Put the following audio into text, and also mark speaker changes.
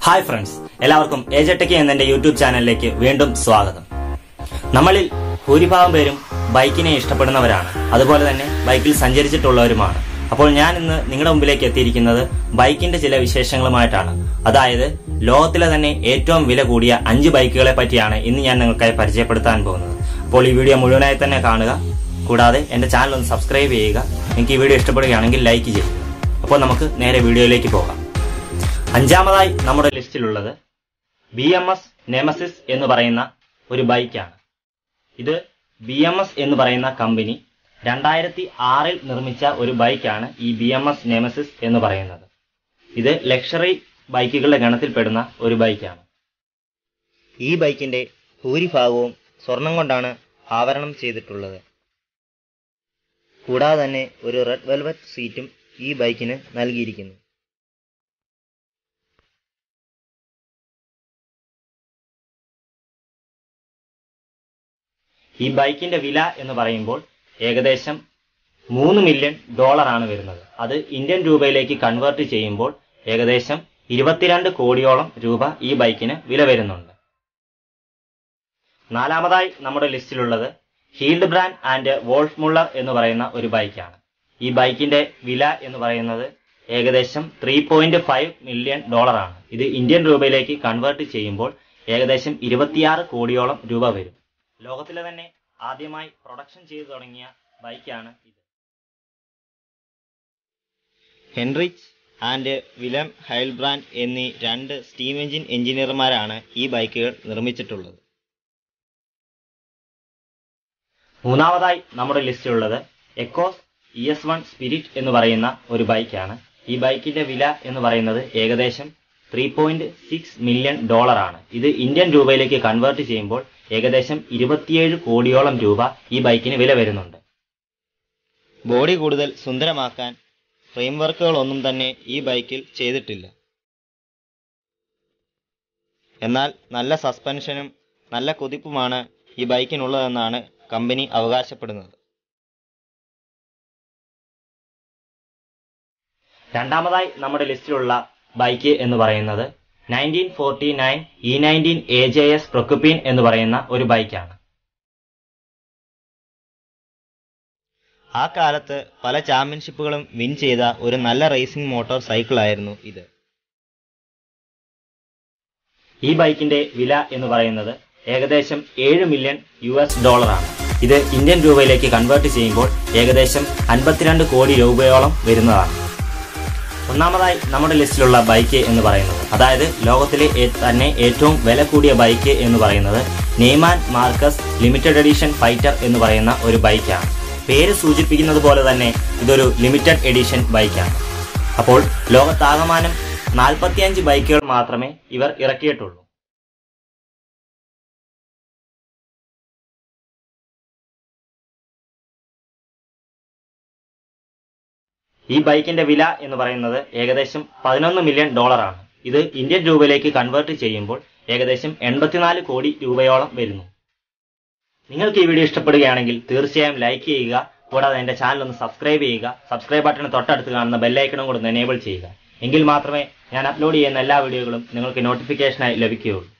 Speaker 1: hi friends എല്ലാവർക്കും ഏജടെക് എന്ന എന്റെ യൂട്യൂബ് ചാനലിലേക്ക് വീണ്ടും സ്വാഗതം നമ്മളിൽ ഭൂരിഭാഗം പേരും ബൈക്കിനെ ഇഷ്ടപ്പെടുന്നവരാണ് അതുപോലെ തന്നെ ബൈക്കിൽ സഞ്ചരിച്ചിട്ടുള്ളവരുമാണ് അപ്പോൾ ഞാൻ ഇന്ന് നിങ്ങളുടെ മുമ്പിലേക്ക് എത്തിയിരിക്കുന്നത് ബൈക്കിന്റെ ചില വിശേഷങ്ങളുമായിട്ടാണ് അതായത് ലോകത്തിലെ തന്നെ ഏറ്റവും വില കൂടിയ അഞ്ച് ബൈക്കുകളെ പറ്റിയാണ് ഇന്ന് ഞാൻ നിങ്ങൾക്കായി പരിചയപ്പെടുത്താൻ പോകുന്നത് അപ്പോൾ ഈ വീഡിയോ മുഴുവനായി തന്നെ കാണുക കൂടാതെ എന്റെ ചാനൽ ഒന്ന് സബ്സ്ക്രൈബ് ചെയ്യുക നിങ്ങൾക്ക് ഈ വീഡിയോ ഇഷ്ടപ്പെടുകയാണെങ്കിൽ ലൈക്ക് ചെയ്യുക അപ്പോൾ നമുക്ക് നേരെ വീഡിയോയിലേക്ക് പോകാം അഞ്ചാമതായി നമ്മുടെ ലിസ്റ്റിലുള്ളത് ബി എം എസ് നെമസിസ് എന്ന് പറയുന്ന ഒരു ബൈക്കാണ് ഇത് ബി എം എസ് എന്ന് പറയുന്ന കമ്പനി രണ്ടായിരത്തി ആറിൽ നിർമ്മിച്ച ഒരു ബൈക്കാണ് ഈ ബി എം എസ് നെമസിസ് എന്ന് പറയുന്നത് ഇത് ലക്ഷറി ബൈക്കുകളുടെ ഗണത്തിൽപ്പെടുന്ന ഒരു ബൈക്കാണ് ഈ ബൈക്കിന്റെ ഭൂരിഭാഗവും സ്വർണം കൊണ്ടാണ് ആവരണം ചെയ്തിട്ടുള്ളത് കൂടാതെ തന്നെ ഒരു റെഡ് വെൽവെറ്റ് സീറ്റും ഈ ബൈക്കിന് നൽകിയിരിക്കുന്നു ഈ ബൈക്കിന്റെ വില എന്ന് പറയുമ്പോൾ ഏകദേശം മൂന്ന് മില്യൺ ഡോളർ ആണ് വരുന്നത് അത് ഇന്ത്യൻ രൂപയിലേക്ക് കൺവേർട്ട് ചെയ്യുമ്പോൾ ഏകദേശം ഇരുപത്തിരണ്ട് കോടിയോളം രൂപ ഈ ബൈക്കിന് വില വരുന്നുണ്ട് നാലാമതായി നമ്മുടെ ലിസ്റ്റിലുള്ളത് Hildebrand and Wolf Muller എന്ന് പറയുന്ന ഒരു ബൈക്കാണ് ഈ ബൈക്കിന്റെ വില എന്ന് പറയുന്നത് ഏകദേശം ത്രീ പോയിന്റ് ഫൈവ് മില്യൺ ഡോളറാണ് ഇത് ഇന്ത്യൻ രൂപയിലേക്ക് കൺവേർട്ട് ചെയ്യുമ്പോൾ ഏകദേശം ഇരുപത്തിയാറ് കോടിയോളം രൂപ വരും ലോകത്തിലെ തന്നെ ആദ്യമായി പ്രൊഡക്ഷൻ ചെയ്തു തുടങ്ങിയ ബൈക്കാണ് ഇത് ഹെൻറിച്ച് ആൻഡ് വിലം ഹൈൽബ്രാൻഡ് എന്നീ രണ്ട് സ്റ്റീം എഞ്ചിൻ എഞ്ചിനീയർമാരാണ് ഈ ബൈക്കുകൾ നിർമ്മിച്ചിട്ടുള്ളത് മൂന്നാമതായി നമ്മുടെ ലിസ്റ്റിലുള്ളത് Ecosse E S one spirit എന്ന് പറയുന്ന ഒരു ബൈക്കാണ് ഈ ബൈക്കിന്റെ വില എന്ന് പറയുന്നത് ഏകദേശം three point six million dollar ആണ് ഇത് ഇന്ത്യൻ രൂപയിലേക്ക് കൺവേർട്ട് ചെയ്യുമ്പോൾ ഏകദേശം ഇരുപത്തിയേഴ് കോടിയോളം രൂപ ഈ ബൈക്കിന് വില വരുന്നുണ്ട് ബോഡി കൂടുതൽ സുന്ദരമാക്കാൻ ഫ്രെയിം വർക്കുകളൊന്നും തന്നെ ഈ ബൈക്കിൽ ചെയ്തിട്ടില്ല എന്നാൽ നല്ല സസ്പെൻഷനും നല്ല കുതിപ്പുമാണ് ഈ ബൈക്കിനുള്ളതെന്നാണ് കമ്പനി അവകാശപ്പെടുന്നത് രണ്ടാമതായി നമ്മുടെ ലിസ്റ്റിലുള്ള ബൈക്ക് എന്ന് പറയുന്നത് nineteen forty nine E nineteen A J S Porcupine എന്ന് പറയുന്ന ഒരു ബൈക്കാണ് ആ കാലത്ത് പല ചാമ്പ്യൻഷിപ്പുകളും വിൻ ചെയ്ത ഒരു നല്ല റേസിംഗ് മോട്ടോർ സൈക്കിളായിരുന്നു ഇത് ഈ ബൈക്കിന്റെ വില എന്ന് പറയുന്നത് ഏകദേശം ഏഴ് മില്യൺ യു എസ് ഡോളറാണ് ഇത് ഇന്ത്യൻ രൂപയിലേക്ക് കൺവേർട്ട് ചെയ്യുമ്പോൾ ഏകദേശം അൻപത്തിരണ്ട് കോടി രൂപയോളം വരുന്നതാണ് ഒന്നാമതായി നമ്മുടെ ലിസ്റ്റിലുള്ള ബൈക്ക് എന്ന് പറയുന്നത് അതായത് ലോകത്തിലെ ഏ- തന്നെ ഏറ്റവും വില കൂടിയ ബൈക്ക് എന്ന് പറയുന്നത് Neiman Marcus limited edition fighter എന്ന് പറയുന്ന ഒരു ബൈക്കാണ് പേര് സൂചിപ്പിക്കുന്നത് പോലെ തന്നെ ഇതൊരു ലിമിറ്റഡ് എഡിഷൻ ബൈക്കാണ് അപ്പോൾ ലോകത്താകമാനം നാൽപ്പത്തിയഞ്ച് ബൈക്കുകൾ മാത്രമേ ഇവർ ഇറക്കിയിട്ടുള്ളൂ ഈ ബൈക്കിന്റെ വില എന്ന് പറയുന്നത് ഏകദേശം പതിനൊന്ന് മില്യൺ ഡോളറാണ് ഇത് ഇന്ത്യൻ രൂപയിലേക്ക് കൺവേർട്ട് ചെയ്യുമ്പോൾ ഏകദേശം എൺപത്തിനാല് കോടി രൂപയോളം വരുന്നു നിങ്ങൾക്ക് ഈ വീഡിയോ ഇഷ്ടപ്പെടുകയാണെങ്കിൽ തീർച്ചയായും ലൈക്ക് ചെയ്യുക കൂടാതെ എന്റെ ചാനൽ ഒന്ന് സബ്സ്ക്രൈബ് ചെയ്യുക സബ്സ്ക്രൈബ് ബട്ടൺ തൊട്ടടുത്ത് കാണുന്ന ബെല്ലൈക്കണും കൂടെ ഒന്ന് എനേബിൾ ചെയ്യുക എങ്കിൽ മാത്രമേ ഞാൻ അപ്ലോഡ് ചെയ്യുന്ന എല്ലാ വീഡിയോകളും നിങ്ങൾക്ക് നോട്ടിഫിക്കേഷനായി ലഭിക്കുകയുള്ളൂ